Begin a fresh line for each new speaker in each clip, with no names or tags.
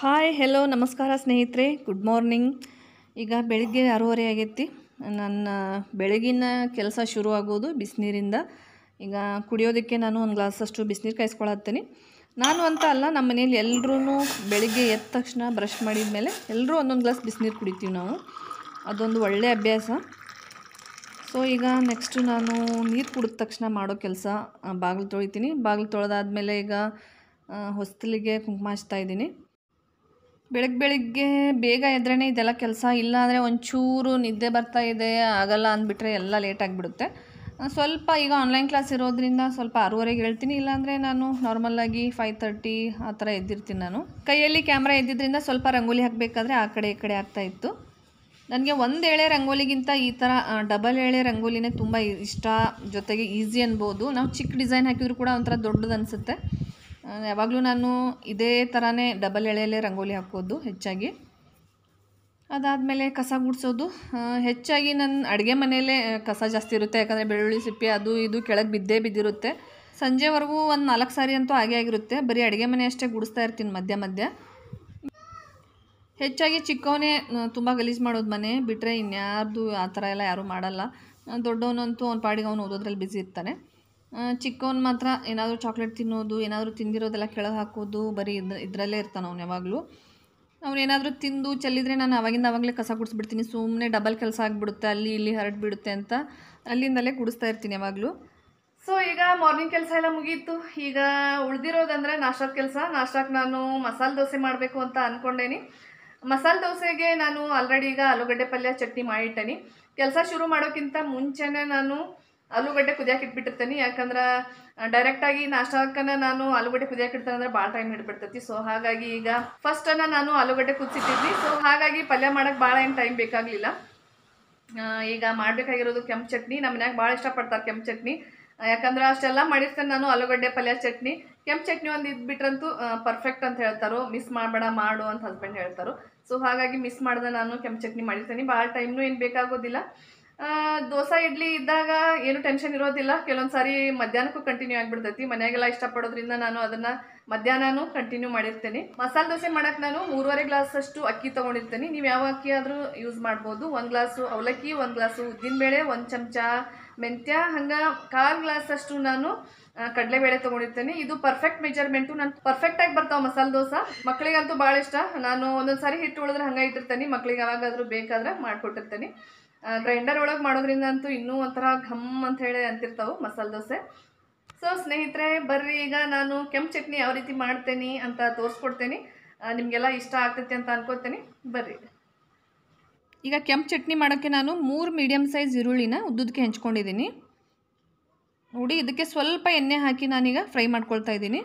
hi hello ನಮಸ್ಕಾರ ಸ್ನೇಹಿತರೆ good morning ಈಗ ಬೆಳಿಗ್ಗೆ ಆರೂವರೆ ಆಗೈತಿ ನನ್ನ ಬೆಳಗಿನ ಕೆಲಸ ಶುರು ಆಗೋದು ಬಿಸಿನೀರಿಂದ ಈಗ ಕುಡಿಯೋದಕ್ಕೆ ನಾನು ಒಂದು ಗ್ಲಾಸಷ್ಟು ಬಿಸಿನೀರು ಕಾಯಿಸ್ಕೊಳತ್ತೀನಿ ನಾನು ಅಂತ ಅಲ್ಲ ನಮ್ಮ ಮನೇಲಿ ಎಲ್ಲರೂ ಬೆಳಿಗ್ಗೆ ಎದ್ದ ತಕ್ಷಣ ಬ್ರಷ್ ಮಾಡಿದ ಮೇಲೆ ಎಲ್ಲರೂ ಒಂದೊಂದು ಗ್ಲಾಸ್ ಬಿಸಿನೀರು ಕುಡಿತೀವಿ ನಾವು ಅದೊಂದು ಒಳ್ಳೆಯ ಅಭ್ಯಾಸ ಸೊ ಈಗ ನೆಕ್ಸ್ಟು ನಾನು ನೀರು ಕುಡಿದ ತಕ್ಷಣ ಮಾಡೋ ಕೆಲಸ ಬಾಗಿಲು ತೊಳಿತೀನಿ ಬಾಗಿಲು ತೊಳೆದಾದ್ಮೇಲೆ ಈಗ ಆ, ಹೊಸ್ತಿಲಿಗೆ ಕುಂಕುಮ ಹಚ್ತಾ ಇದ್ದೀನಿ ಬೆಳಗ್ಗೆ ಬೆಳಿಗ್ಗೆ ಬೇಗ ಎದ್ರೇ ಇದೆಲ್ಲ ಕೆಲಸ ಇಲ್ಲ ಅಂದರೆ ಒಂಚೂರು ನಿದ್ದೆ ಬರ್ತಾ ಇದೆ ಆಗಲ್ಲ ಅಂದ್ಬಿಟ್ರೆ ಎಲ್ಲ ಲೇಟ್ ಆಗಿಬಿಡುತ್ತೆ ಸ್ವಲ್ಪ ಈಗ ಆನ್ಲೈನ್ ಕ್ಲಾಸ್ ಇರೋದ್ರಿಂದ ಸ್ವಲ್ಪ ಆರೂವರೆಗೆ ಹೇಳ್ತೀನಿ ಇಲ್ಲಾಂದರೆ ನಾನು ನಾರ್ಮಲಾಗಿ ಫೈವ್ ತರ್ಟಿ ಆ ಥರ ಎದ್ದಿರ್ತೀನಿ ನಾನು ಕೈಯಲ್ಲಿ ಕ್ಯಾಮ್ರಾ ಎದ್ದಿದ್ರಿಂದ ಸ್ವಲ್ಪ ರಂಗೋಲಿ ಹಾಕಬೇಕಾದ್ರೆ ಆ ಕಡೆ ಈ ಕಡೆ ಆಗ್ತಾ ಇತ್ತು ನನಗೆ ಒಂದು ಎಳೆ ರಂಗೋಲಿಗಿಂತ ಈ ಥರ ಡಬಲ್ ಎಳೆ ರಂಗೋಲಿನೇ ತುಂಬ ಇಷ್ಟ ಜೊತೆಗೆ ಈಸಿ ಅನ್ಬೋದು ನಾವು ಚಿಕ್ಕ ಡಿಸೈನ್ ಹಾಕಿದ್ರು ಕೂಡ ಒಂಥರ ದೊಡ್ಡದು ಅನಿಸುತ್ತೆ ಯಾವಾಗಲೂ ನಾನು ಇದೇ ಥರನೇ ಡಬಲ್ ಎಳೆಯಲ್ಲೇ ರಂಗೋಲಿ ಹಾಕೋದು ಹೆಚ್ಚಾಗಿ ಅದಾದಮೇಲೆ ಕಸ ಗುಡಿಸೋದು ಹೆಚ್ಚಾಗಿ ನನ್ನ ಅಡುಗೆ ಮನೆಯಲ್ಲೇ ಕಸ ಜಾಸ್ತಿ ಇರುತ್ತೆ ಯಾಕಂದರೆ ಬೆಳ್ಳುಳ್ಳಿ ಸಿಪ್ಪೆ ಅದು ಇದು ಕೆಳಗೆ ಬಿದ್ದೇ ಬಿದ್ದಿರುತ್ತೆ ಸಂಜೆವರೆಗೂ ಒಂದು ನಾಲ್ಕು ಸಾರಿ ಅಂತೂ ಆಗೇ ಆಗಿರುತ್ತೆ ಬರೀ ಅಡುಗೆ ಮನೆ ಅಷ್ಟೇ ಗುಡಿಸ್ತಾ ಇರ್ತೀನಿ ಮಧ್ಯ ಮಧ್ಯ ಹೆಚ್ಚಾಗಿ ಚಿಕ್ಕವನೇ ತುಂಬ ಗಲೀಜು ಮಾಡೋದು ಮನೆ ಬಿಟ್ಟರೆ ಇನ್ಯಾರ್ದು ಆ ಥರ ಎಲ್ಲ ಯಾರೂ ಮಾಡಲ್ಲ ದೊಡ್ಡವನಂತೂ ಅವ್ನ ಪಾಡಿಗೆ ಅವನು ಓದೋದ್ರಲ್ಲಿ ಬ್ಯುಸಿ ಇರ್ತಾನೆ ಚಿಕ್ಕವನು ಮಾತ್ರ ಏನಾದರೂ ಚಾಕ್ಲೇಟ್ ತಿನ್ನೋದು ಏನಾದರೂ ತಿಂದಿರೋದೆಲ್ಲ ಕೆಳಗೆ ಹಾಕೋದು ಬರೀ ಇದ್ ಇದರಲ್ಲೇ ಇರ್ತಾನೆ ಅವ್ನು ಯಾವಾಗಲೂ ಅವ್ನು ಏನಾದರೂ ತಿಂದು ಚೆಲ್ಲಿದ್ರೆ ನಾನು ಅವಾಗಿಂದ ಅವಾಗಲೇ ಕಸ ಗುಡಿಸ್ಬಿಡ್ತೀನಿ ಸುಮ್ಮನೆ ಡಬಲ್ ಕೆಲಸ ಆಗಿಬಿಡುತ್ತೆ ಅಲ್ಲಿ ಇಲ್ಲಿ ಹರಡ್ಬಿಡುತ್ತೆ ಅಂತ ಅಲ್ಲಿಂದಲೇ ಗುಡಿಸ್ತಾ ಇರ್ತೀನಿ ಯಾವಾಗಲೂ ಸೊ ಈಗ ಮಾರ್ನಿಂಗ್ ಕೆಲಸ ಎಲ್ಲ ಮುಗೀತು ಈಗ ಉಳ್ದಿರೋದಂದ್ರೆ ನಾಷ್ಟದ ಕೆಲಸ ನಾಷ್ಟಕ್ಕೆ ನಾನು ಮಸಾಲೆ ದೋಸೆ ಮಾಡಬೇಕು ಅಂತ ಅಂದ್ಕೊಂಡೇನಿ ಮಸಾಲೆ ದೋಸೆಗೆ ನಾನು ಆಲ್ರೆಡಿ ಈಗ ಆಲೂಗಡ್ಡೆ ಪಲ್ಯ ಚಟ್ನಿ ಮಾಡಿಟ್ಟೇನಿ ಕೆಲಸ ಶುರು ಮಾಡೋಕ್ಕಿಂತ ಮುಂಚೆನೇ ನಾನು ಆಲೂಗಡ್ಡೆ ಕುದಿಯಕ್ಕೆ ಇಟ್ಬಿಟ್ಟಿರ್ತೀನಿ ಯಾಕಂದ್ರೆ ಡೈರೆಕ್ಟಾಗಿ ನಾಷ್ಟಕ್ಕನ ನಾನು ಆಲೂಗಡ್ಡೆ ಕುದಿಯಕ್ಕೆ ಇಡ್ತೇನೆ ಅಂದ್ರೆ ಭಾಳ ಟೈಮ್ ಹಿಡ್ಬಿಡ್ತೈತಿ ಸೊ ಹಾಗಾಗಿ ಈಗ ಫಸ್ಟನ್ನು ನಾನು ಆಲೂಗಡ್ಡೆ ಕುದಿಸಿಟ್ಟಿದ್ವಿ ಸೊ ಹಾಗಾಗಿ ಪಲ್ಯ ಮಾಡೋಕ್ಕೆ ಭಾಳ ಏನು ಟೈಮ್ ಬೇಕಾಗಲಿಲ್ಲ ಆ, ಈಗ ಮಾಡಬೇಕಾಗಿರೋದು ಕೆಂಪು ಚಟ್ನಿ ನಮ್ಮ ಮನ್ಯಾಗ ಭಾಳ ಇಷ್ಟಪಡ್ತಾರೆ ಕೆಂಪು ಚಟ್ನಿ ಆ, ಯಾಕಂದ್ರೆ ಅಷ್ಟೆಲ್ಲ ಮಾಡಿರ್ತೇನೆ ನಾನು ಆಲೂಗಡ್ಡೆ ಪಲ್ಯ ಚಟ್ನಿ ಕೆಂಪು ಚಟ್ನಿ ಒಂದು ಇದ್ಬಿಟ್ರಂತೂ ಪರ್ಫೆಕ್ಟ್ ಅಂತ ಹೇಳ್ತಾರೋ ಮಿಸ್ ಮಾಡಬೇಡ ಮಾಡು ಅಂತ ಹಸ್ಬೆಂಡ್ ಹೇಳ್ತಾರೋ ಸೊ ಹಾಗಾಗಿ ಮಿಸ್ ಮಾಡ್ದೆ ನಾನು ಕೆಂಪು ಚಟ್ನಿ ಮಾಡಿರ್ತೀನಿ ಭಾಳ ಟೈಮ್ನು ಏನು ಬೇಕಾಗೋದಿಲ್ಲ ಆ, ದೋಸೆ ಇಡ್ಲಿ ಇದ್ದಾಗ ಏನು ಟೆನ್ಷನ್ ಇರೋದಿಲ್ಲ ಕೆಲವೊಂದು ಸಾರಿ ಮಧ್ಯಾಹ್ನಕ್ಕೂ ಕಂಟಿನ್ಯೂ ಆಗಿಬಿಡ್ತೈತಿ ಮನೆಯಾಗೆಲ್ಲ ಇಷ್ಟಪಡೋದ್ರಿಂದ ನಾನು ಅದನ್ನು ಮಧ್ಯಾಹ್ನನೂ ಕಂಟಿನ್ಯೂ ಮಾಡಿರ್ತೀನಿ ಮಸಾಲೆ ದೋಸೆ ಮಾಡಕ್ಕೆ ನಾನು ಮೂರುವರೆ ಗ್ಲಾಸ್ ಅಷ್ಟು ಅಕ್ಕಿ ತೊಗೊಂಡಿರ್ತೀನಿ ನೀವು ಯಾವ ಅಕ್ಕಿ ಆದರೂ ಯೂಸ್ ಮಾಡ್ಬೋದು ಒಂದು ಗ್ಲಾಸು ಅವಲಕ್ಕಿ ಒಂದು ಗ್ಲಾಸು ಉದ್ದಿನಬೇಳೆ ಒಂದು ಚಮಚ ಮೆಂತ್ಯ ಹಂಗೆ ಕಾಲು ಗ್ಲಾಸ್ ಅಷ್ಟು ನಾನು ಆ, ಕಡಲೆಬೇಳೆ ತೊಗೊಂಡಿರ್ತೀನಿ ಇದು ಪರ್ಫೆಕ್ಟ್ ಮೆಜರ್ಮೆಂಟು ನಾನು ಪರ್ಫೆಕ್ಟಾಗಿ ಬರ್ತಾವೆ ಮಸಾಲೆ ದೋಸೆ ಮಕ್ಕಳಿಗಂತೂ ಭಾಳ ಇಷ್ಟ ನಾನು ಒಂದೊಂದು ಸಾರಿ ಹಿಟ್ಟು ಉಳಿದ್ರೆ ಹಂಗೆ ಇಟ್ಟಿರ್ತೀನಿ ಮಕ್ಳಿಗೆ ಯಾವಾಗಾದರೂ ಬೇಕಾದ್ರೆ ಮಾಡಿಕೊಟ್ಟಿರ್ತೀನಿ ಗ್ರೈಂಡರ್ ಒಳಗೆ ಮಾಡೋದ್ರಿಂದ ಅಂತೂ ಇನ್ನೂ ಒಂಥರ ಘಮ್ ಅಂತ ಹೇಳಿ ಅಂತಿರ್ತಾವೆ ಮಸಾಲೆ ದೋಸೆ ಸೊ ಸ್ನೇಹಿತರೆ ಬರ್ರಿ ಈಗ ನಾನು ಕೆಂಪು ಚಟ್ನಿ ಯಾವ ರೀತಿ ಮಾಡ್ತೇನೆ ಅಂತ ತೋರಿಸ್ಕೊಡ್ತೇನೆ ಆ, ನಿಮಗೆಲ್ಲ ಇಷ್ಟ ಆಗ್ತೈತಿ ಅಂತ ಅನ್ಕೋತೀನಿ ಬರ್ರಿ ಈಗ ಕೆಂಪು ಚಟ್ನಿ ಮಾಡೋಕ್ಕೆ ನಾನು ಮೂರು ಮೀಡಿಯಮ್ ಸೈಜ್ ಈರುಳ್ಳಿನ ಉದ್ದುದಕ್ಕೆ ಹೆಂಚ್ಕೊಂಡಿದ್ದೀನಿ ನೋಡಿ ಇದಕ್ಕೆ ಸ್ವಲ್ಪ ಎಣ್ಣೆ ಹಾಕಿ ನಾನೀಗ ಫ್ರೈ ಮಾಡ್ಕೊಳ್ತಾ ಇದ್ದೀನಿ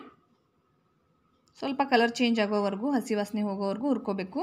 ಸ್ವಲ್ಪ ಕಲರ್ ಚೇಂಜ್ ಆಗೋವರೆಗೂ ಹಸಿ ವಾಸನೆ ಹೋಗೋವರೆಗೂ ಹುರ್ಕೋಬೇಕು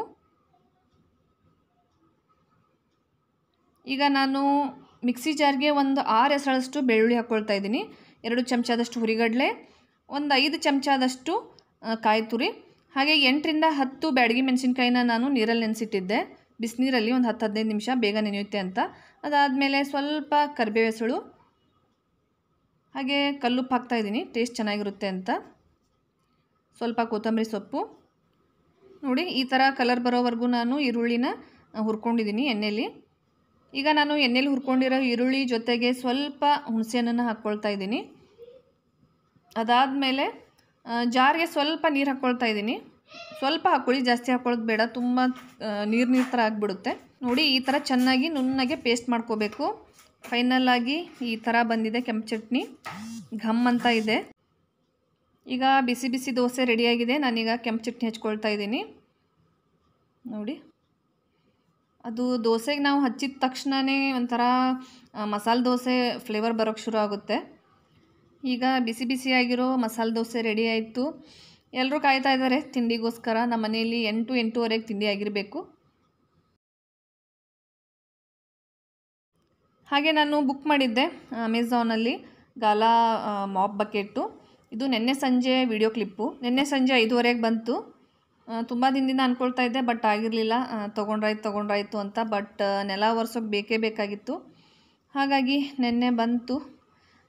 ಈಗ ನಾನು ಮಿಕ್ಸಿ ಜಾರ್ಗೆ ಒಂದು ಆರು ಎಸಳಷ್ಟು ಬೆಳ್ಳುಳ್ಳಿ ಹಾಕ್ಕೊಳ್ತಾ ಇದ್ದೀನಿ ಎರಡು ಚಮಚದಷ್ಟು ಹುರಿಗಡಲೆ ಒಂದು ಐದು ಚಮಚದಷ್ಟು ಆ, ಕಾಯಿ ತುರಿ ಹಾಗೆ ಎಂಟರಿಂದ ಹತ್ತು ಬ್ಯಾಡಗಿ ಮೆಣಸಿನ್ಕಾಯಿನ ನಾನು ನೀರಲ್ಲಿ ನೆನೆಸಿಟ್ಟಿದ್ದೆ ಬಿಸಿನೀರಲ್ಲಿ ಒಂದು ಹತ್ತು ಹದಿನೈದು ನಿಮಿಷ ಬೇಗ ನೆನೆಯುತ್ತೆ ಅಂತ ಅದಾದಮೇಲೆ ಸ್ವಲ್ಪ ಕರಿಬೇವು ಹೆಸಳು ಹಾಗೆ ಕಲ್ಲುಪ್ಪು ಹಾಕ್ತಾ ಇದ್ದೀನಿ ಟೇಸ್ಟ್ ಚೆನ್ನಾಗಿರುತ್ತೆ ಅಂತ ಸ್ವಲ್ಪ ಕೊತ್ತಂಬರಿ ಸೊಪ್ಪು ನೋಡಿ ಈ ಥರ ಕಲರ್ ಬರೋವರೆಗೂ ನಾನು ಈರುಳ್ಳಿನ ಆ, ಹುರ್ಕೊಂಡಿದ್ದೀನಿ ಎಣ್ಣೆಲಿ ಈಗ ನಾನು ಎಣ್ಣೆಲಿ ಹುರ್ಕೊಂಡಿರೋ ಈರುಳ್ಳಿ ಜೊತೆಗೆ ಸ್ವಲ್ಪ ಹುಣಸೆಹಣ್ಣನ್ನು ಹಾಕ್ಕೊಳ್ತಾ ಇದ್ದೀನಿ ಅದಾದಮೇಲೆ ಜಾರ್ಗೆ ಸ್ವಲ್ಪ ನೀರು ಹಾಕ್ಕೊಳ್ತಾ ಇದ್ದೀನಿ ಸ್ವಲ್ಪ ಹಾಕ್ಕೊಳ್ಳಿ ಜಾಸ್ತಿ ಹಾಕ್ಕೊಳ್ಳೋದು ಬೇಡ ತುಂಬ ನೀರು ನೀರು ಥರ ಆಗಿಬಿಡುತ್ತೆ ನೋಡಿ ಈ ಥರ ಚೆನ್ನಾಗಿ ನುಣ್ಣಗೆ ಪೇಸ್ಟ್ ಮಾಡ್ಕೋಬೇಕು ಫೈನಲ್ ಆಗಿ ಈ ಥರ ಬಂದಿದೆ ಕೆಂಪು ಚಟ್ನಿ ಘಮ್ ಅಂತ ಇದೆ ಈಗ ಬಿಸಿ ಬಿಸಿ ದೋಸೆ ರೆಡಿಯಾಗಿದೆ ನಾನೀಗ ಕೆಂಪು ಚಟ್ನಿ ಹಚ್ಕೊಳ್ತಾ ಇದ್ದೀನಿ ನೋಡಿ ಅದು ದೋಸೆಗೆ ನಾವು ಹಚ್ಚಿದ ತಕ್ಷಣವೇ ಒಂಥರ ಮಸಾಲೆ ದೋಸೆ ಫ್ಲೇವರ್ ಬರೋಕ್ಕೆ ಶುರು ಆಗುತ್ತೆ ಈಗ ಬಿಸಿ ಬಿಸಿಯಾಗಿರೋ ಮಸಾಲೆ ದೋಸೆ ರೆಡಿ ಆಯಿತು ಎಲ್ಲರೂ ಕಾಯ್ತಾ ಇದ್ದಾರೆ ತಿಂಡಿಗೋಸ್ಕರ ನಮ್ಮ ಮನೆಯಲ್ಲಿ ಎಂಟು ಎಂಟೂವರೆಗೆ ತಿಂಡಿ ಆಗಿರಬೇಕು ಹಾಗೆ ನಾನು ಬುಕ್ ಮಾಡಿದ್ದೆ ಅಮೆಝಾನಲ್ಲಿ ಗಾಲಾ ಮಾಪ್ ಬಕೆಟ್ಟು ಇದು ನಿನ್ನೆ ಸಂಜೆ ವಿಡಿಯೋ ಕ್ಲಿಪ್ಪು ನಿನ್ನೆ ಸಂಜೆ ಐದುವರೆಗೆ ಬಂತು ತುಂಬ ದಿನದಿಂದ ಅಂದ್ಕೊಳ್ತಾ ಇದ್ದೆ ಬಟ್ ಆಗಿರಲಿಲ್ಲ ತೊಗೊಂಡ್ರಾಯ್ತು ತೊಗೊಂಡ್ರಾಯ್ತು ಅಂತ ಬಟ್ ನೆಲ ಒರೆಸೋಕೆ ಬೇಕೇ ಬೇಕಾಗಿತ್ತು ಹಾಗಾಗಿ ನಿನ್ನೆ ಬಂತು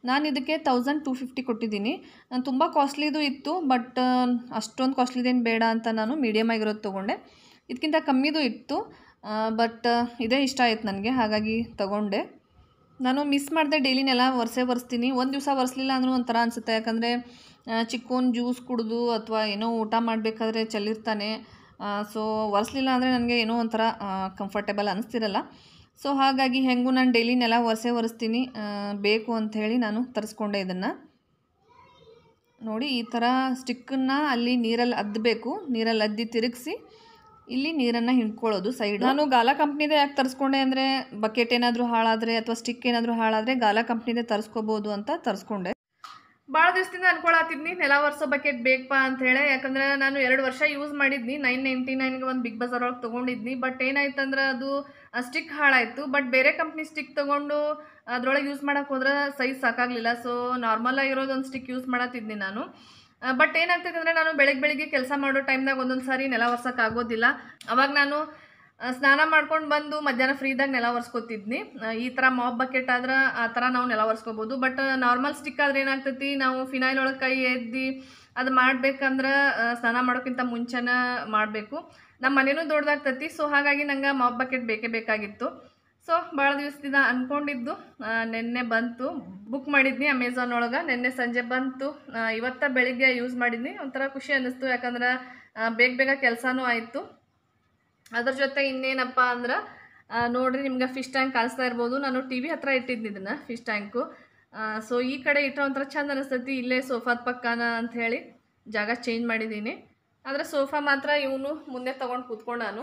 ನಾನು ಇದಕ್ಕೆ ತೌಸಂಡ್ ಟೂ ಫಿಫ್ಟಿ ಕೊಟ್ಟಿದ್ದೀನಿ ತುಂಬ ಕಾಸ್ಟ್ಲಿದು ಇತ್ತು ಬಟ್ ಅಷ್ಟೊಂದು ಕಾಸ್ಟ್ಲಿದೇನು ಬೇಡ ಅಂತ ನಾನು ಮೀಡಿಯಮ್ ಆಗಿರೋದು ತೊಗೊಂಡೆ ಇದಕ್ಕಿಂತ ಕಮ್ಮಿದು ಇತ್ತು ಬಟ್ ಇದೇ ಇಷ್ಟ ಆಯ್ತು ನನಗೆ ಹಾಗಾಗಿ ತಗೊಂಡೆ ನಾನು ಮಿಸ್ ಮಾಡಿದೆ ಡೈಲಿನೆಲ್ಲ ಒರೆಸೇ ಒರೆಸ್ತೀನಿ ಒಂದು ದಿವಸ ಒರೆಸ್ಲಿಲ್ಲ ಅಂದರೂ ಒಂಥರ ಅನಿಸುತ್ತೆ ಯಾಕಂದರೆ ಚಿಕ್ಕೋನ್ ಜ್ಯೂಸ್ ಕುಡಿದು ಅಥವಾ ಏನೋ ಊಟ ಮಾಡಬೇಕಾದ್ರೆ ಚೆಲ್ಲಿರ್ತಾನೆ ಸೊ ಒರೆಸ್ಲಿಲ್ಲ ಅಂದರೆ ನನಗೆ ಏನೋ ಒಂಥರ ಕಂಫರ್ಟೇಬಲ್ ಅನಿಸ್ತಿರಲ್ಲ ಸೊ ಹಾಗಾಗಿ ಹೆಂಗೂ ನಾನು ಡೈಲಿನೆಲ್ಲ ಒರೆಸೇ ಒರೆಸ್ತೀನಿ ಆ, ಬೇಕು ಅಂತ ಹೇಳಿ ನಾನು ತರಿಸ್ಕೊಂಡೆ ಇದನ್ನು ನೋಡಿ ಈ ಥರ ಸ್ಟಿಕ್ಕನ್ನು ಅಲ್ಲಿ ನೀರಲ್ಲಿ ಅದ್ದಬೇಕು ನೀರಲ್ಲಿ ಅದ್ದಿ ತಿರುಗಿಸಿ ಇಲ್ಲಿ ನೀರನ್ನು ಹಿಂಡ್ಕೊಳ್ಳೋದು ಸೈಡ್ ನಾನು ಗಾಲಾ ಕಂಪ್ನಿದೇ ಯಾಕೆ ತರಿಸ್ಕೊಂಡೆ ಅಂದರೆ ಬಕೆಟ್ ಏನಾದರೂ ಹಾಳಾದರೆ ಅಥವಾ ಸ್ಟಿಕ್ ಏನಾದರೂ ಹಾಳಾದರೆ ಗಾಲಾ ಕಂಪ್ನಿದೇ ತರಿಸ್ಕೋಬೋದು ಅಂತ ತರಿಸ್ಕೊಂಡೆ ಭಾಳ ದಿವಸದಿಂದ ಅನ್ಕೊಳತ್ತಿದ್ನಿ ನೆಲ ಒರೆಸೋ ಬಕೆಟ್ ಬೇಕಪ್ಪ ಅಂತ ಹೇಳಿ ಯಾಕಂದ್ರೆ ನಾನು ಎರಡು ವರ್ಷ ಯೂಸ್ ಮಾಡಿದ್ನಿ ನೈನ್ ನೈಂಟಿ ನೈನ್ಗೆ ಒಂದು ಬಿಗ್ ಬಜಾರ್ ಒಳಗೆ ತೊಗೊಂಡಿದ್ನಿ ಬಟ್ ಏನಾಯ್ತಂದ್ರೆ ಅದು ಸ್ಟಿಕ್ ಹಾಳಾಯಿತು ಬಟ್ ಬೇರೆ ಕಂಪ್ನಿ ಸ್ಟಿಕ್ ತೊಗೊಂಡು ಅದ್ರೊಳಗೆ ಯೂಸ್ ಮಾಡೋಕೆ ಹೋದ್ರೆ ಸೈಜ್ ಸಾಕಾಗಲಿಲ್ಲ ಸೊ ನಾರ್ಮಲ್ ಆಗಿರೋದು ಒಂದು ಸ್ಟಿಕ್ ಯೂಸ್ ಮಾಡತ್ತಿದ್ನಿ ನಾನು ಬಟ್ ಏನಾಗ್ತೈತೆ ಅಂದರೆ ನಾನು ಬೆಳಗ್ಗೆ ಬೆಳಿಗ್ಗೆ ಕೆಲಸ ಮಾಡೋ ಟೈಮ್ದಾಗ ಒಂದೊಂದು ಸಾರಿ ನೆಲ ಒರ್ಸೋಕೆ ಆಗೋದಿಲ್ಲ ಅವಾಗ ನಾನು ಆ, ಸ್ನಾನ ಮಾಡ್ಕೊಂಡು ಬಂದು ಮಧ್ಯಾಹ್ನ ಫ್ರೀದಾಗ ನೆಲ ಒರೆಸ್ಕೊತಿದ್ನಿ ಆ, ಈ ಥರ ಮಾಪ್ ಬಕೆಟ್ ಆದ್ರೆ ಆ ಥರ ನಾವು ನೆಲ ಒರೆಸ್ಕೋಬೋದು ಬಟ್ ನಾರ್ಮಲ್ ಸ್ಟಿಕ್ ಆದ್ರೆ ಏನಾಗ್ತೈತಿ ನಾವು ಫಿನೈಲ್ ಒಳಗೆ ಕೈ ಎದ್ದಿ ಅದು ಮಾಡ್ಬೇಕಂದ್ರೆ ಆ, ಸ್ನಾನ ಮಾಡೋಕ್ಕಿಂತ ಮುಂಚೆನ ಮಾಡಬೇಕು ನಮ್ಮ ಮನೇನೂ ದೊಡ್ಡದಾಗ್ತೈತಿ ಸೊ ಹಾಗಾಗಿ ನಂಗೆ ಮಾಪ್ ಬಕೆಟ್ ಬೇಕೇ ಬೇಕಾಗಿತ್ತು ಸೊ ಭಾಳ ದಿವಸದಿಂದ ಅಂದ್ಕೊಂಡಿದ್ದು ಆ, ನೆನ್ನೆ ಬಂತು ಬುಕ್ ಮಾಡಿದ್ನಿ ಅಮೆಝಾನ್ ಒಳಗೆ ನೆನ್ನೆ ಸಂಜೆ ಬಂತು ಆ, ಇವತ್ತ ಬೆಳಿಗ್ಗೆ ಯೂಸ್ ಮಾಡಿದ್ನಿ ಒಂಥರ ಖುಷಿ ಅನ್ನಿಸ್ತು ಯಾಕಂದ್ರೆ ಆ, ಬೇಗ ಬೇಗ ಕೆಲಸನೂ ಆಯಿತು ಅದ್ರ ಜೊತೆ ಇನ್ನೇನಪ್ಪ ಅಂದ್ರೆ ಆ, ನೋಡ್ರಿ ನಿಮ್ಗೆ ಫಿಶ್ ಟ್ಯಾಂಕ್ ಕಾಣಿಸ್ತಾ ಇರ್ಬೋದು ನಾನು ಟಿ ವಿ ಹತ್ರ ಇಟ್ಟಿದ್ನಿ ಇದನ್ನು ಫಿಶ್ ಟ್ಯಾಂಕು ಸೊ ಈ ಕಡೆ ಇಟ್ಟರೆ ಒಂಥರ ಚಂದ ಅನಿಸ್ತೈತಿ ಇಲ್ಲೇ ಸೋಫಾದ ಪಕ್ಕನ ಅಂತ ಹೇಳಿ ಜಾಗ ಚೇಂಜ್ ಮಾಡಿದ್ದೀನಿ ಆದರೆ ಸೋಫಾ ಮಾತ್ರ ಇವನು ಮುಂದೆ ತೊಗೊಂಡು ಕೂತ್ಕೊಂಡು ನಾನು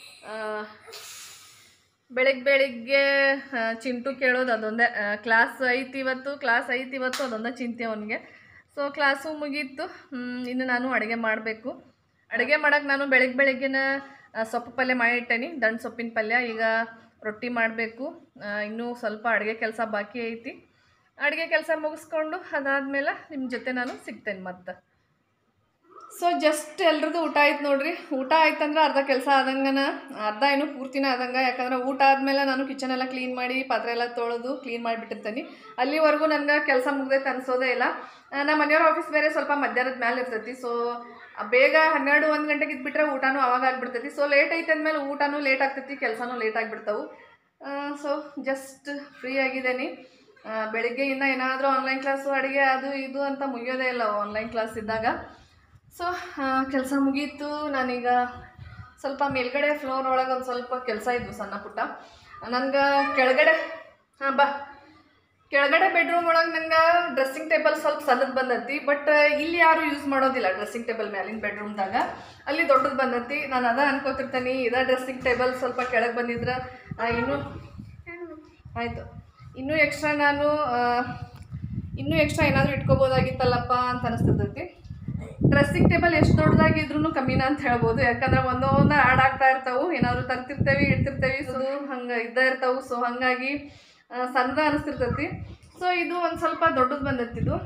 ಬೆಳಿಗ್ಗೆ ಬೆಳಿಗ್ಗೆ ಆ, ಚಿಂಟು ಕೇಳೋದು ಅದೊಂದೇ ಕ್ಲಾಸ್ ಐತಿ ಇವತ್ತು ಕ್ಲಾಸ್ ಐತಿ ಇವತ್ತು ಅದೊಂದೇ ಚಿಂತೆ ಅವನಿಗೆ ಸೊ ಕ್ಲಾಸು ಮುಗೀತು ಹ್ಮ್, ಇನ್ನು ನಾನು ಅಡುಗೆ ಮಾಡಬೇಕು ಅಡುಗೆ ಮಾಡೋಕೆ ನಾನು ಬೆಳಿಗ್ಗೆ ಬೆಳಿಗ್ಗೆನ ಆ, ಸೊಪ್ಪು ಪಲ್ಯ ಮಾಡಿಟ್ಟೇನಿ ದಂಡು ಸೊಪ್ಪಿನ ಪಲ್ಯ ಈಗ ರೊಟ್ಟಿ ಮಾಡಬೇಕು ಇನ್ನೂ ಸ್ವಲ್ಪ ಅಡುಗೆ ಕೆಲಸ ಬಾಕಿ ಐತಿ ಅಡುಗೆ ಕೆಲಸ ಮುಗಿಸ್ಕೊಂಡು ಅದಾದಮೇಲೆ ನಿಮ್ಮ ಜೊತೆ ನಾನು ಸಿಗ್ತೇನೆ ಮತ್ತೆ ಸೊ ಜಸ್ಟ್ ಎಲ್ರದ್ದು ಊಟ ಆಯ್ತು ನೋಡ್ರಿ ಊಟ ಆಯ್ತಂದ್ರೆ ಅರ್ಧ ಕೆಲಸ ಆದಂಗನ ಅರ್ಧ ಏನು ಪೂರ್ತಿನ ಆದಂಗ ಯಾಕಂದ್ರೆ ಊಟ ಆದಮೇಲೆ ನಾನು ಕಿಚನ್ ಎಲ್ಲ ಕ್ಲೀನ್ ಮಾಡಿ ಪಾತ್ರೆ ಎಲ್ಲ ತೊಳೆದು ಕ್ಲೀನ್ ಮಾಡಿಬಿಟ್ಟಿರ್ತೀನಿ ಅಲ್ಲಿವರೆಗೂ ನನಗೆ ಕೆಲಸ ಮುಗ್ದೈತೆ ಅನ್ಸೋದೇ ಇಲ್ಲ ಆ, ನಮ್ಮ ಮನೆಯವ್ರ ಆಫೀಸ್ ಬೇರೆ ಸ್ವಲ್ಪ ಮಧ್ಯಾಹ್ನದ ಮೇಲೆ ಇರ್ತೈತಿ ಸೊ ಬೇಗ ಹನ್ನೆರಡು ಒಂದು ಗಂಟೆಗೆ ಇದ್ಬಿಟ್ರೆ ಊಟನೂ ಅವಾಗ ಆಗ್ಬಿಡ್ತೈತಿ ಸೊ ಲೇಟ್ ಐತೆ ಅಂದಮೇಲೆ ಊಟನೂ ಲೇಟ್ ಆಗ್ತೈತಿ ಕೆಲಸನೂ ಲೇಟ್ ಆಗಿಬಿಡ್ತಾವು ಸೊ ಜಸ್ಟ್ ಫ್ರೀ ಆಗಿದ್ದೇನೆ ಆ, ಬೆಳಿಗ್ಗೆಯಿಂದ ಏನಾದರೂ ಆನ್ಲೈನ್ ಕ್ಲಾಸು ಅಡುಗೆ ಅದು ಇದು ಅಂತ ಮುಗಿಯೋದೇ ಇಲ್ಲ ಆನ್ಲೈನ್ ಕ್ಲಾಸ್ ಇದ್ದಾಗ ಸೊ ಕೆಲಸ ಮುಗೀತು ನಾನೀಗ ಸ್ವಲ್ಪ ಮೇಲ್ಗಡೆ ಫ್ಲೋರ್ ಒಳಗೆ ಒಂದು ಸ್ವಲ್ಪ ಕೆಲಸ ಇದ್ವು ಸಣ್ಣ ಪುಟ್ಟ ನನಗೆ ಕೆಳಗಡೆ ಹಾಂ ಬಾ ಕೆಳಗಡೆ ಬೆಡ್ರೂಮ್ ಒಳಗೆ ನಂಗೆ ಡ್ರೆಸ್ಸಿಂಗ್ ಟೇಬಲ್ ಸ್ವಲ್ಪ ಸಣ್ಣದು ಬಂದೈತಿ ಬಟ್ ಇಲ್ಲಿ ಯಾರು ಯೂಸ್ ಮಾಡೋದಿಲ್ಲ ಡ್ರೆಸ್ಸಿಂಗ್ ಟೇಬಲ್ ಮ್ಯಾಲಿನ ಬೆಡ್ರೂಮ್ದಾಗ ಅಲ್ಲಿ ದೊಡ್ಡದು ಬಂದೈತಿ ನಾನು ಅದ ಅನ್ಕೋತಿರ್ತೀನಿ ಇದ ಡ್ರೆಸ್ಸಿಂಗ್ ಟೇಬಲ್ ಸ್ವಲ್ಪ ಕೆಳಗೆ ಬಂದಿದ್ರೆ ಆ, ಇನ್ನೂ ಆಯಿತು ಇನ್ನೂ ಎಕ್ಸ್ಟ್ರಾ ನಾನು ಆ, ಇನ್ನೂ ಎಕ್ಸ್ಟ್ರಾ ಏನಾದರೂ ಇಟ್ಕೋಬೋದಾಗಿತ್ತಲ್ಲಪ್ಪ ಅಂತ ಅನಿಸ್ತೈತಿ ಡ್ರೆಸ್ಸಿಂಗ್ ಟೇಬಲ್ ಎಷ್ಟು ದೊಡ್ಡದಾಗಿದ್ರು ಕಮ್ಮಿನ ಅಂತ ಹೇಳ್ಬೋದು ಯಾಕಂದ್ರೆ ಒಂದೊಂದು ಆ್ಯಡ್ ಆಗ್ತಾ ಇರ್ತಾವು ಏನಾದರೂ ತರ್ತಿರ್ತೇವೆ ಇಡ್ತಿರ್ತೇವೆ ಸೊ ಹಂಗೆ ಇದ್ದ ಇರ್ತಾವು ಸೊ ಹಾಗಾಗಿ ಆ, ಸಣ್ಣದ ಅನಿಸ್ತಿರ್ತೈತಿ ಸೊ ಇದು ಒಂದು ಸ್ವಲ್ಪ ದೊಡ್ಡದು ಬಂದೈತಿ ಇದು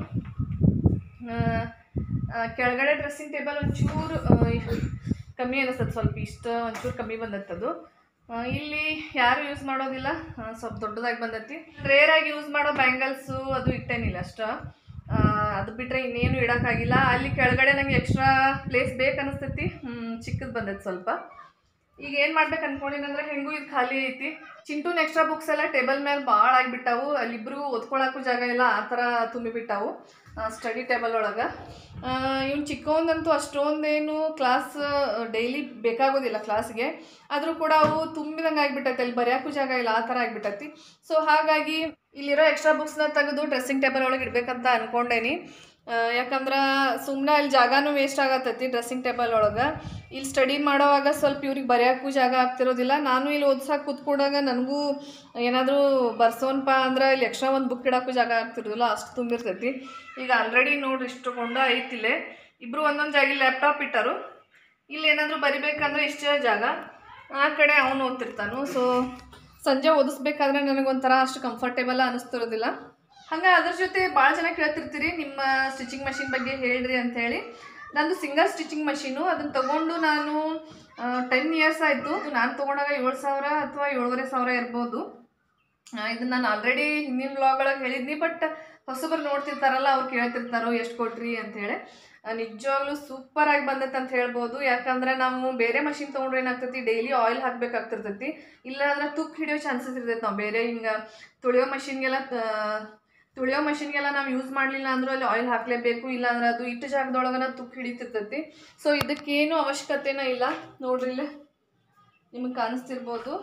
ಆ, ಆ, ಕೆಳಗಡೆ ಡ್ರೆಸ್ಸಿಂಗ್ ಟೇಬಲ್ ಒಂಚೂರು ಆ, ಕಮ್ಮಿ ಅನಿಸ್ತದೆ ಸ್ವಲ್ಪ ಇಷ್ಟ ಒಂಚೂರು ಕಮ್ಮಿ ಬಂದೈತೆ ಅದು ಆ, ಇಲ್ಲಿ ಯಾರು ಯೂಸ್ ಮಾಡೋದಿಲ್ಲ ಆ, ಸ್ವಲ್ಪ ದೊಡ್ಡದಾಗಿ ಬಂದೈತಿ ರೇರಾಗಿ ಯೂಸ್ ಮಾಡೋ ಬ್ಯಾಂಗಲ್ಸು ಅದು ಇಟ್ಟೇನಿಲ್ಲ ಅಷ್ಟ ಆ, ಅದು ಬಿಟ್ಟರೆ ಇನ್ನೇನು ಇಡೋಕ್ಕಾಗಿಲ್ಲ ಅಲ್ಲಿ ಕೆಳಗಡೆ ನಂಗೆ ಎಕ್ಸ್ಟ್ರಾ ಪ್ಲೇಸ್ ಬೇಕು ಅನಿಸ್ತೈತಿ ಚಿಕ್ಕದು ಬಂದೈತೆ ಸ್ವಲ್ಪ ಈಗ ಏನು ಮಾಡ್ಬೇಕು ಅನ್ಕೊಂಡಿನಂದ್ರೆ ಹೆಂಗೂ ಇದು ಖಾಲಿ ಐತಿ ಚಿಂಟೂನ್ ಎಕ್ಸ್ಟ್ರಾ ಬುಕ್ಸ್ ಎಲ್ಲ ಟೇಬಲ್ ಮೇಲೆ ಭಾಳ ಆಗಿಬಿಟ್ಟಾವು ಅಲ್ಲಿಬ್ರು ಓದ್ಕೊಳಕ್ಕೂ ಜಾಗ ಇಲ್ಲ ಆ ಥರ ತುಂಬಿಬಿಟ್ಟಾವು ಸ್ಟಡಿ ಟೇಬಲ್ ಒಳಗೆ ಇವ್ನು ಚಿಕ್ಕವನಂತೂ ಅಷ್ಟೊಂದೇನು ಕ್ಲಾಸ್ ಡೈಲಿ ಬೇಕಾಗೋದಿಲ್ಲ ಕ್ಲಾಸ್ಗೆ ಆದರೂ ಕೂಡ ಅವು ತುಂಬಿದಂಗೆ ಆಗಿಬಿಟ್ಟೈತೆ ಅಲ್ಲಿ ಬರೆಯೋಕ್ಕೂ ಜಾಗ ಇಲ್ಲ ಆ ಥರ ಆಗಿಬಿಟ್ಟೈತಿ ಸೊ ಹಾಗಾಗಿ ಇಲ್ಲಿರೋ ಎಕ್ಸ್ಟ್ರಾ ಬುಕ್ಸ್ನ ತೆಗೆದು ಡ್ರೆಸ್ಸಿಂಗ್ ಟೇಬಲ್ ಒಳಗೆ ಇಡ್ಬೇಕಂತ ಅನ್ಕೊಂಡೇನಿ ಆ, ಯಾಕಂದ್ರೆ ಸುಮ್ಮನೆ ಅಲ್ಲಿ ಜಾಗನೂ ವೇಸ್ಟ್ ಆಗತ್ತೈತಿ ಡ್ರೆಸ್ಸಿಂಗ್ ಟೇಬಲ್ ಒಳಗೆ ಇಲ್ಲಿ ಸ್ಟಡಿ ಮಾಡೋವಾಗ ಸ್ವಲ್ಪ ಇವ್ರಿಗೆ ಬರೆಯೋಕ್ಕೂ ಜಾಗ ಆಗ್ತಿರೋದಿಲ್ಲ ನಾನು ಇಲ್ಲಿ ಓದ್ಸಕ್ಕೆ ಕೂತ್ಕೊಂಡಾಗ ನನಗೂ ಏನಾದರೂ ಬರ್ಸೋನ್ಪ ಅಂದ್ರೆ ಇಲ್ಲಿ ಎಕ್ಸ್ಟ್ರಾ ಒಂದು ಬುಕ್ ಇಡೋಕ್ಕೂ ಜಾಗ ಆಗ್ತಿರೋದಿಲ್ಲ ಅಷ್ಟು ತುಂಬಿರ್ತೈತಿ ಈಗ ಆಲ್ರೆಡಿ ನೋಡ್ರಿ ಇಷ್ಟು ಕೊಂಡ ಐತಿಲ್ಲೇ ಇಬ್ಬರು ಒಂದೊಂದು ಜಾಗ ಲ್ಯಾಪ್ಟಾಪ್ ಇಟ್ಟರು ಇಲ್ಲಿ ಏನಾದರೂ ಬರಿಬೇಕಂದ್ರೆ ಇಷ್ಟೇ ಜಾಗ ಆ ಕಡೆ ಅವನು ಓದ್ತಿರ್ತಾನು ಸೊ ಸಂಜೆ ಓದಿಸ್ಬೇಕಾದ್ರೆ ನನಗೊಂಥರ ಅಷ್ಟು ಕಂಫರ್ಟೇಬಲ್ ಅನ್ನಿಸ್ತಿರೋದಿಲ್ಲ ಹಂಗೆ ಅದ್ರ ಜೊತೆ ಭಾಳ ಜನ ಕೇಳ್ತಿರ್ತೀರಿ ನಿಮ್ಮ ಸ್ಟಿಚಿಂಗ್ ಮಷಿನ್ ಬಗ್ಗೆ ಹೇಳ್ರಿ ಅಂಥೇಳಿ ನಂದು ಸಿಂಗಲ್ ಸ್ಟಿಚಿಂಗ್ ಮಷೀನು ಅದನ್ನು ತಗೊಂಡು ನಾನು ಟೆನ್ ಇಯರ್ಸ್ ಆಯಿತು ನಾನು ತೊಗೊಂಡಾಗ ಏಳು ಸಾವಿರ ಅಥವಾ ಏಳುವರೆ ಸಾವಿರ ಇರ್ಬೋದು ಇದನ್ನು ನಾನು ಆಲ್ರೆಡಿ ಹಿಂದಿನ ವ್ಲಾಗ್ ಒಳಗೆ ಹೇಳಿದ್ನಿ ಬಟ್ ಹೊಸಬರು ನೋಡ್ತಿರ್ತಾರಲ್ಲ ಅವ್ರು ಕೇಳ್ತಿರ್ತಾರೋ ಎಷ್ಟು ಕೊಟ್ರಿ ಅಂತೇಳಿ ನಿಜವಾಗ್ಲೂ ಸೂಪರ್ ಆಗಿ ಬಂದೈತೆ ಅಂತ ಹೇಳ್ಬೋದು ಯಾಕಂದ್ರೆ ನಾವು ಬೇರೆ ಮಷಿನ್ ತೊಗೊಂಡ್ರೆ ಏನಾಗ್ತೈತಿ ಡೈಲಿ ಆಯಿಲ್ ಹಾಕ್ಬೇಕಾಗ್ತಿರ್ತೈತಿ ಇಲ್ಲಾಂದ್ರೆ ತುಪ್ಪ ಹಿಡಿಯೋ ಚಾನ್ಸಸ್ ಇರ್ತೈತಿ ನಾವು ಬೇರೆ ಹಿಂಗೆ ತುಳಿಯೋ ಮಷಿನ್ಗೆಲ್ಲ ತುಳಿಯೋ ಮಷಿನ್ಗೆಲ್ಲ ನಾವು ಯೂಸ್ ಮಾಡಲಿಲ್ಲ ಅಂದ್ರೂ ಅಲ್ಲಿ ಆಯಿಲ್ ಹಾಕಲೇಬೇಕು ಇಲ್ಲಾಂದ್ರೆ ಅದು ಇಟ್ಟು ಜಾಗದೊಳಗನ ತುಪ್ಪ ಹಿಡಿತಿರ್ತೈತಿ ಸೊ ಇದಕ್ಕೇನು ಅವಶ್ಯಕತೆನೇ ಇಲ್ಲ ನೋಡ್ರಿ ಇಲ್ಲಿ ನಿಮಗೆ ಕಾಣಿಸ್ತಿರ್ಬೋದು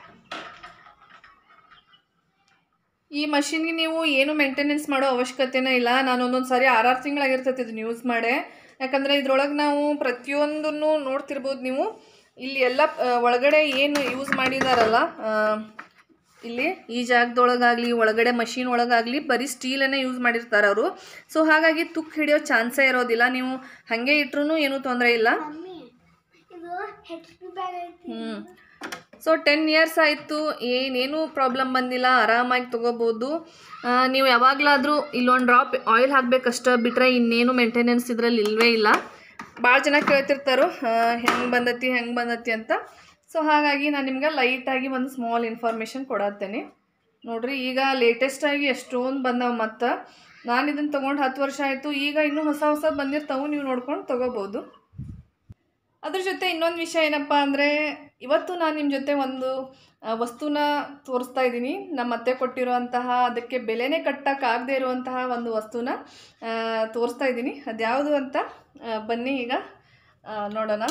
ಈ ಮಷಿನ್ಗೆ ನೀವು ಏನು ಮೇಂಟೆನೆನ್ಸ್ ಮಾಡೋ ಅವಶ್ಯಕತೆನೇ ಇಲ್ಲ ನಾನು ಒಂದೊಂದು ಸಾರಿ ಆರಾರು ತಿಂಗಳಾಗಿರ್ತೈತೆ ಇದನ್ನ ಯೂಸ್ ಮಾಡೇ ಯಾಕಂದರೆ ಇದ್ರೊಳಗೆ ನಾವು ಪ್ರತಿಯೊಂದನ್ನು ನೋಡ್ತಿರ್ಬೋದು ನೀವು ಇಲ್ಲಿ ಎಲ್ಲ ಆ, ಒಳಗಡೆ ಏನು ಯೂಸ್ ಮಾಡಿದಾರಲ್ಲ ಆ, ಇಲ್ಲಿ ಈ ಜಾಗದೊಳಗಾಗಲಿ ಒಳಗಡೆ ಮಷಿನ್ ಒಳಗಾಗಲಿ ಬರೀ ಸ್ಟೀಲನ್ನೇ ಯೂಸ್ ಮಾಡಿರ್ತಾರೆ ಅವರು ಸೊ ಹಾಗಾಗಿ ತುಕ್ಕು ಹಿಡಿಯೋ ಚಾನ್ಸೇ ಇರೋದಿಲ್ಲ ನೀವು ಹಾಗೆ ಇಟ್ರೂ ಏನೂ ತೊಂದರೆ ಇಲ್ಲ
ಮಮ್ಮಿ ಇದು ಹೆಚ್ ಪಿ ಬ್ಯಾಗ್ ಐತಿ
ಹ್ಞೂ ಸೊ ಟೆನ್ ಇಯರ್ಸ್ ಆಯಿತು ಏನೇನು ಪ್ರಾಬ್ಲಮ್ ಬಂದಿಲ್ಲ ಆರಾಮಾಗಿ ತೊಗೋಬೋದು ಆ, ನೀವು ಯಾವಾಗಲಾದರೂ ಇಲ್ಲೊಂದು ಡ್ರಾಪ್ ಆಯಿಲ್ ಹಾಕಬೇಕಷ್ಟ ಬಿಟ್ಟರೆ ಇನ್ನೇನು ಮೇಂಟೆನೆನ್ಸ್ ಇದರಲ್ಲಿ ಇಲ್ಲವೇ ಇಲ್ಲ ಭಾಳ ಜನ ಕೇಳ್ತಿರ್ತಾರೋ ಹೆಂಗೆ ಬಂದತಿ ಹೆಂಗೆ ಬಂದತಿ ಅಂತ ಸೊ ಹಾಗಾಗಿ ನಾನು ನಿಮ್ಗೆ ಲೈಟಾಗಿ ಒಂದು ಸ್ಮಾಲ್ ಇನ್ಫಾರ್ಮೇಷನ್ ಕೊಡತ್ತೇನೆ ನೋಡ್ರಿ ಈಗ ಲೇಟೆಸ್ಟಾಗಿ ಎಷ್ಟೊಂದು ಬಂದವು ಮತ್ತು ನಾನು ಇದನ್ನು ತೊಗೊಂಡು ಹತ್ತು ವರ್ಷ ಆಯಿತು ಈಗ ಇನ್ನೂ ಹೊಸ ಹೊಸ ಬಂದಿರ್ತಾವೆ ನೀವು ನೋಡ್ಕೊಂಡು ತೊಗೋಬೋದು ಅದ್ರ ಜೊತೆ ಇನ್ನೊಂದು ವಿಷಯ ಏನಪ್ಪ ಅಂದರೆ ಇವತ್ತು ನಾನು ನಿಮ್ಮ ಜೊತೆ ಒಂದು ಆ, ವಸ್ತುನ ತೋರಿಸ್ತಾ ಇದ್ದೀನಿ ನಮ್ಮ ಅತ್ತೆ ಕೊಟ್ಟಿರುವಂತಹ ಅದಕ್ಕೆ ಬೆಲೆನೇ ಕಟ್ಟೋಕ್ಕಾಗದೇ ಇರುವಂತಹ ಒಂದು ವಸ್ತುನ ಆ, ತೋರಿಸ್ತಾ ಇದ್ದೀನಿ ಅದ್ಯಾವುದು ಅಂತ ಆ, ಬನ್ನಿ ಈಗ ಆ, ನೋಡೋಣ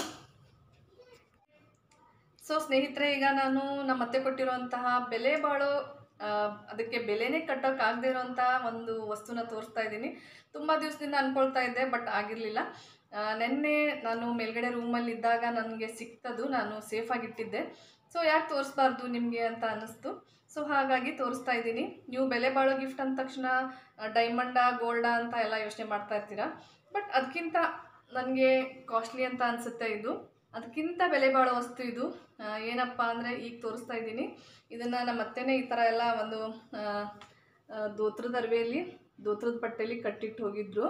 ಸೊ ಸ್ನೇಹಿತರೆ ಈಗ ನಾನು ನಮ್ಮ ಅತ್ತೆ ಕೊಟ್ಟಿರುವಂತಹ ಬೆಲೆ ಬಾಳೋ ಆ, ಅದಕ್ಕೆ ಬೆಲೆನೇ ಕಟ್ಟೋಕ್ಕಾಗದೇ ಇರೋಂತಹ ಒಂದು ವಸ್ತುನ ತೋರಿಸ್ತಾ ಇದ್ದೀನಿ ತುಂಬ ದಿವಸದಿಂದ ಅಂದ್ಕೊಳ್ತಾ ಇದ್ದೆ ಬಟ್ ಆಗಿರಲಿಲ್ಲ ನಿನ್ನೆ ನಾನು ಮೇಲ್ಗಡೆ ರೂಮಲ್ಲಿ ಇದ್ದಾಗ ನನಗೆ ಸಿಕ್ತದು ನಾನು ಸೇಫಾಗಿ ಇಟ್ಟಿದ್ದೆ ಸೊ ಯಾಕೆ ತೋರಿಸ್ಬಾರ್ದು ನಿಮಗೆ ಅಂತ ಅನ್ನಿಸ್ತು ಸೊ ಹಾಗಾಗಿ ತೋರಿಸ್ತಾ ಇದ್ದೀನಿ ನೀವು ಬೆಲೆ ಬಾಳೋ ಗಿಫ್ಟ್ ಅಂದ ತಕ್ಷಣ ಡೈಮಂಡ ಗೋಲ್ಡಾ ಅಂತ ಎಲ್ಲ ಯೋಚನೆ ಮಾಡ್ತಾ ಇರ್ತೀರಾ ಬಟ್ ಅದಕ್ಕಿಂತ ನನಗೆ ಕಾಸ್ಟ್ಲಿ ಅಂತ ಅನಿಸುತ್ತೆ ಇದು ಅದಕ್ಕಿಂತ ಬೆಲೆ ಬಾಳೋ ವಸ್ತು ಇದು ಆ, ಏನಪ್ಪ ಅಂದರೆ ಈಗ ತೋರಿಸ್ತಾ ಇದ್ದೀನಿ ಇದನ್ನು ನಮ್ಮ ಅತ್ತೆನೇ ಈ ಥರ ಎಲ್ಲ ಒಂದು ಆ, ಆ, ದೋತ್ರದ ಅರವೆಯಲ್ಲಿ ದೋತ್ರದ ಬಟ್ಟೆಯಲ್ಲಿ ಕಟ್ಟಿಟ್ಟು ಹೋಗಿದ್ರು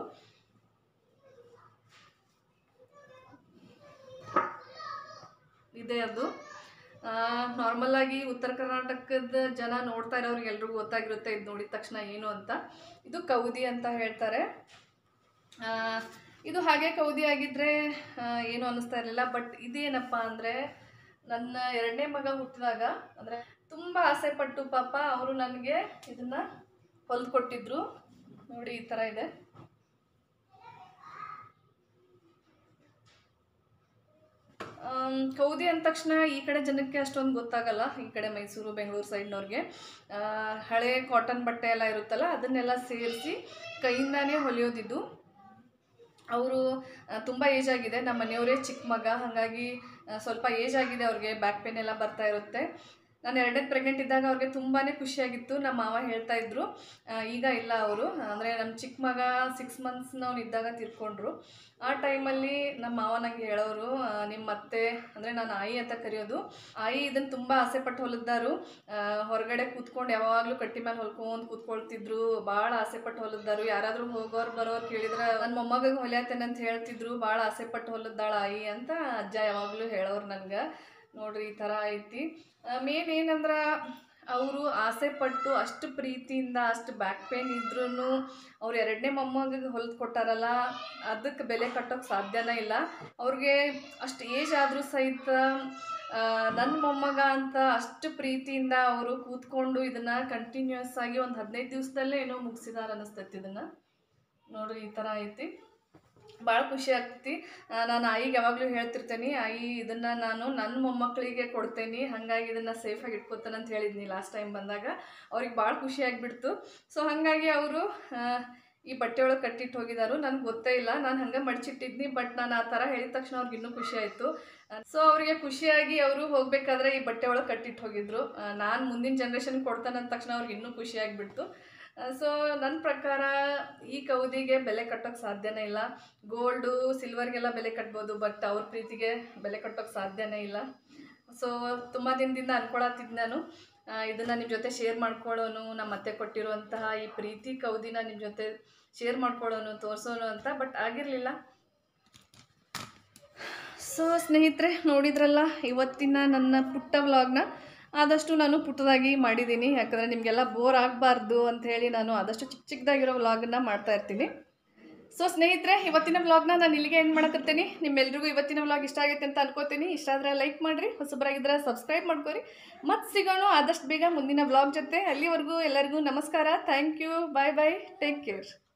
ಇದೆ ಅದು ನಾರ್ಮಲ್ ಆಗಿ ಉತ್ತರ ಕರ್ನಾಟಕದ ಜನ ನೋಡ್ತಾ ಇರೋರಿಗೆ ಎಲ್ರಿಗೂ ಗೊತ್ತಾಗಿರುತ್ತೆ ಇದು ನೋಡಿದ ತಕ್ಷಣ ಏನು ಅಂತ ಇದು ಕೌದಿ ಅಂತ ಹೇಳ್ತಾರೆ ಆ, ಇದು ಹಾಗೆ ಕೌದಿ ಆಗಿದ್ರೆ ಆ, ಏನು ಅನ್ನಿಸ್ತಾ ಇರಲಿಲ್ಲ ಬಟ್ ಇದೇನಪ್ಪ ಅಂದರೆ ನನ್ನ ಎರಡನೇ ಮಗ ಹುಟ್ಟಿದಾಗ ಅಂದರೆ ತುಂಬ ಆಸೆ ಪಟ್ಟು ಪಾಪ ಅವರು ನನಗೆ ಇದನ್ನು ಹೊಲ್ದು ಕೊಟ್ಟಿದ್ರು ನೋಡಿ ಈ ಥರ ಇದೆ ಆಮ್, ಕೌದಿ ಅಂದ ತಕ್ಷಣ ಈ ಕಡೆ ಜನಕ್ಕೆ ಅಷ್ಟೊಂದು ಗೊತ್ತಾಗಲ್ಲ ಈ ಕಡೆ ಮೈಸೂರು ಬೆಂಗಳೂರು ಸೈಡ್ನವ್ರಿಗೆ ಆ, ಹಳೆ ಕಾಟನ್ ಬಟ್ಟೆ ಎಲ್ಲ ಇರುತ್ತಲ್ಲ ಅದನ್ನೆಲ್ಲ ಸೇರಿಸಿ ಕೈಯಿಂದಾನೇ ಹೊಲಿಯೋದಿದ್ದು ಅವರು ತುಂಬ ಏಜ್ ಆಗಿದೆ ನಮ್ಮ ಮನೆಯವರೇ ಚಿಕ್ಕ ಮಗ ಹಾಗಾಗಿ ಆ, ಸ್ವಲ್ಪ ಏಜ್ ಆಗಿದೆ ಅವ್ರಿಗೆ ಬ್ಯಾಕ್ ಪೇನ್ ಎಲ್ಲ ಬರ್ತಾ ಇರುತ್ತೆ ನಾನು ಎರಡನೇ ಪ್ರೆಗ್ನೆಂಟ್ ಇದ್ದಾಗ ಅವ್ರಿಗೆ ತುಂಬಾ ಖುಷಿಯಾಗಿತ್ತು ನಮ್ಮ ಮಾವ ಹೇಳ್ತಾ ಇದ್ರು ಆ, ಈಗ ಇಲ್ಲ ಅವರು ಅಂದರೆ ನಮ್ಮ ಚಿಕ್ಕ ಮಗ ಸಿಕ್ಸ್ ಮಂತ್ಸ್ನವ್ನು ಇದ್ದಾಗ ತೀರ್ಕೊಂಡ್ರು ಆ ಟೈಮಲ್ಲಿ ನಮ್ಮ ಮಾವ ನಂಗೆ ಹೇಳೋರು ಆ, ನಿಮ್ಮ ಅತ್ತೆ ಅಂದರೆ ನಾನು ಆಯಿ ಅಂತ ಕರೆಯೋದು ಆಯಿ ಇದನ್ನು ತುಂಬ ಆಸೆ ಪಟ್ಟು ಹೊಲಿದ್ದಾರು ಆ, ಹೊರಗಡೆ ಕೂತ್ಕೊಂಡು ಯಾವಾಗಲೂ ಕಟ್ಟಿ ಮೇಲೆ ಹೊಲ್ಕೊಂಡು ಕೂತ್ಕೊಳ್ತಿದ್ರು ಭಾಳ ಆಸೆ ಪಟ್ಟು ಹೊಲಿದ್ದಾರು ಯಾರಾದರೂ ಹೋಗೋರು ಬರೋರು ಕೇಳಿದ್ರೆ ನನ್ನ ಮೊಮ್ಮಗ ಹೊಲಿಯತ್ತೇನೆ ಅಂತ ಹೇಳ್ತಿದ್ರು ಭಾಳ ಆಸೆ ಪಟ್ಟು ಹೊಲಿದ್ದಾಳ ಆಯಿ ಅಂತ ಅಜ್ಜ ಯಾವಾಗಲೂ ಹೇಳೋರು ನನ್ಗೆ ನೋಡ್ರಿ ಈ ಥರ ಐತಿ ಮೇನ್ ಏನಂದ್ರೆ ಅವರು ಆಸೆ ಪಟ್ಟು ಅಷ್ಟು ಪ್ರೀತಿಯಿಂದ ಅಷ್ಟು ಬ್ಯಾಕ್ ಪೇನ್ ಇದ್ರೂ ಅವ್ರು ಎರಡನೇ ಮೊಮ್ಮಗಿಗೆ ಹೊಲ್ದು ಕೊಟ್ಟಾರಲ್ಲ ಅದಕ್ಕೆ ಬೆಲೆ ಕಟ್ಟೋಕ್ಕೆ ಸಾಧ್ಯನೇ ಇಲ್ಲ ಅವ್ರಿಗೆ ಅಷ್ಟು ಏಜ್ ಆದರೂ ಸಹಿತ ನನ್ನ ಮೊಮ್ಮಗ ಅಂತ ಅಷ್ಟು ಪ್ರೀತಿಯಿಂದ ಅವರು ಕೂತ್ಕೊಂಡು ಇದನ್ನು ಕಂಟಿನ್ಯೂಸ್ ಆಗಿ ಒಂದು ಹದಿನೈದು ದಿವಸದಲ್ಲೇ ಏನೋ ಮುಗಿಸಿದಾರ ಅನ್ನಿಸ್ತೈತಿ ಇದನ್ನು ನೋಡ್ರಿ ಈ ಥರ ಐತಿ ಭಾಳ ಖುಷಿ ಆಗ್ತೈತಿ ಆ, ನಾನು ಆಯಿಗೆ ಯಾವಾಗಲೂ ಹೇಳ್ತಿರ್ತೇನೆ ಆಯಿ ಇದನ್ನು ನಾನು ನನ್ನ ಮೊಮ್ಮಕ್ಕಳಿಗೆ ಕೊಡ್ತೇನೆ ಹಾಗಾಗಿ ಇದನ್ನು ಸೇಫಾಗಿ ಇಟ್ಕೋತೇನೆ ಅಂತ ಹೇಳಿದ್ನಿ ಲಾಸ್ಟ್ ಟೈಮ್ ಬಂದಾಗ ಅವ್ರಿಗೆ ಭಾಳ ಖುಷಿ ಆಗಿಬಿಡ್ತು ಸೊ ಹಾಗಾಗಿ ಅವರು ಈ ಬಟ್ಟೆ ಒಳಗೆ ಕಟ್ಟಿಟ್ಟು ಹೋಗಿದಾರು ನನಗೆ ಗೊತ್ತೇ ಇಲ್ಲ ನಾನು ಹಂಗೆ ಮಡಚಿಟ್ಟಿದ್ನಿ ಬಟ್ ನಾನು ಆ ಥರ ಹೇಳಿದ ತಕ್ಷಣ ಅವ್ರಿಗೆ ಇನ್ನೂ ಖುಷಿ ಆಯಿತು ಸೊ ಅವರಿಗೆ ಖುಷಿಯಾಗಿ ಅವರು ಹೋಗಬೇಕಾದ್ರೆ ಈ ಬಟ್ಟೆ ಒಳಗೆ ಕಟ್ಟಿಟ್ಟು ಹೋಗಿದ್ರು ನಾನು ಮುಂದಿನ ಜನ್ರೇಷನ್ ಕೊಡ್ತಾನೆ ಅಂದ ತಕ್ಷಣ ಅವ್ರಿಗೆ ಇನ್ನೂ ಖುಷಿ ಆಗಿಬಿಡ್ತು ಸೊ ನನ್ನ ಪ್ರಕಾರ ಈ ಕೌದಿಗೆ ಬೆಲೆ ಕಟ್ಟೋಕ್ಕೆ ಸಾಧ್ಯನೇ ಇಲ್ಲ ಗೋಲ್ಡು ಸಿಲ್ವರ್ಗೆಲ್ಲ ಬೆಲೆ ಕಟ್ಬೋದು ಬಟ್ ಅವ್ರ ಪ್ರೀತಿಗೆ ಬೆಲೆ ಕಟ್ಟೋಕ್ಕೆ ಸಾಧ್ಯನೇ ಇಲ್ಲ ಸೊ ತುಂಬ ದಿನದಿಂದ ಅನ್ಕೊಳತ್ತಿದ್ದು ನಾನು ಇದನ್ನು ನಿಮ್ಮ ಜೊತೆ ಶೇರ್ ಮಾಡ್ಕೊಳ್ಳೋನು ನಮ್ಮ ಅತ್ತೆ ಕೊಟ್ಟಿರುವಂತಹ ಈ ಪ್ರೀತಿ ಕೌದಿನ ನಿಮ್ಮ ಜೊತೆ ಶೇರ್ ಮಾಡ್ಕೊಳ್ಳೋನು ತೋರಿಸೋನು ಅಂತ ಬಟ್ ಆಗಿರಲಿಲ್ಲ ಸೊ ಸ್ನೇಹಿತರೆ ನೋಡಿದ್ರಲ್ಲ ಇವತ್ತಿನ ನನ್ನ ಪುಟ್ಟ ವ್ಲಾಗ್ನ ಆದಷ್ಟು ನಾನು ಪುಟ್ಟದಾಗಿ ಮಾಡಿದ್ದೀನಿ ಯಾಕಂದರೆ ನಿಮಗೆಲ್ಲ ಬೋರ್ ಆಗಬಾರ್ದು ಅಂತ ಹೇಳಿ ನಾನು ಆದಷ್ಟು ಚಿಕ್ಕ ಚಿಕ್ಕದಾಗಿರೋ ವ್ಲಾಗನ್ನು ಮಾಡ್ತಾ ಇರ್ತೀನಿ ಸೊ ಸ್ನೇಹಿತರೆ ಇವತ್ತಿನ ವ್ಲಾಗ್ನ ನಾನು ಇಲ್ಲಿಗೆ ಎಂಡ್ ಮಾಡಕತ್ತೀನಿ ನಿಮ್ಮೆಲ್ರಿಗೂ ಇವತ್ತಿನ ವ್ಲಾಗ್ ಇಷ್ಟ ಆಗೈತೆ ಅಂತ ಅನ್ಕೋತೀನಿ ಇಷ್ಟ ಆದರೆ ಲೈಕ್ ಮಾಡಿರಿ ಹೊಸಬರಾಗಿದ್ದರೆ ಸಬ್ಸ್ಕ್ರೈಬ್ ಮಾಡ್ಕೊರಿ ಮತ್ತೆ ಸಿಗೋಣ ಆದಷ್ಟು ಬೇಗ ಮುಂದಿನ ವ್ಲಾಗ್ ಜೊತೆ ಅಲ್ಲಿವರೆಗೂ ಎಲ್ಲರಿಗೂ ನಮಸ್ಕಾರ thank you bye bye take care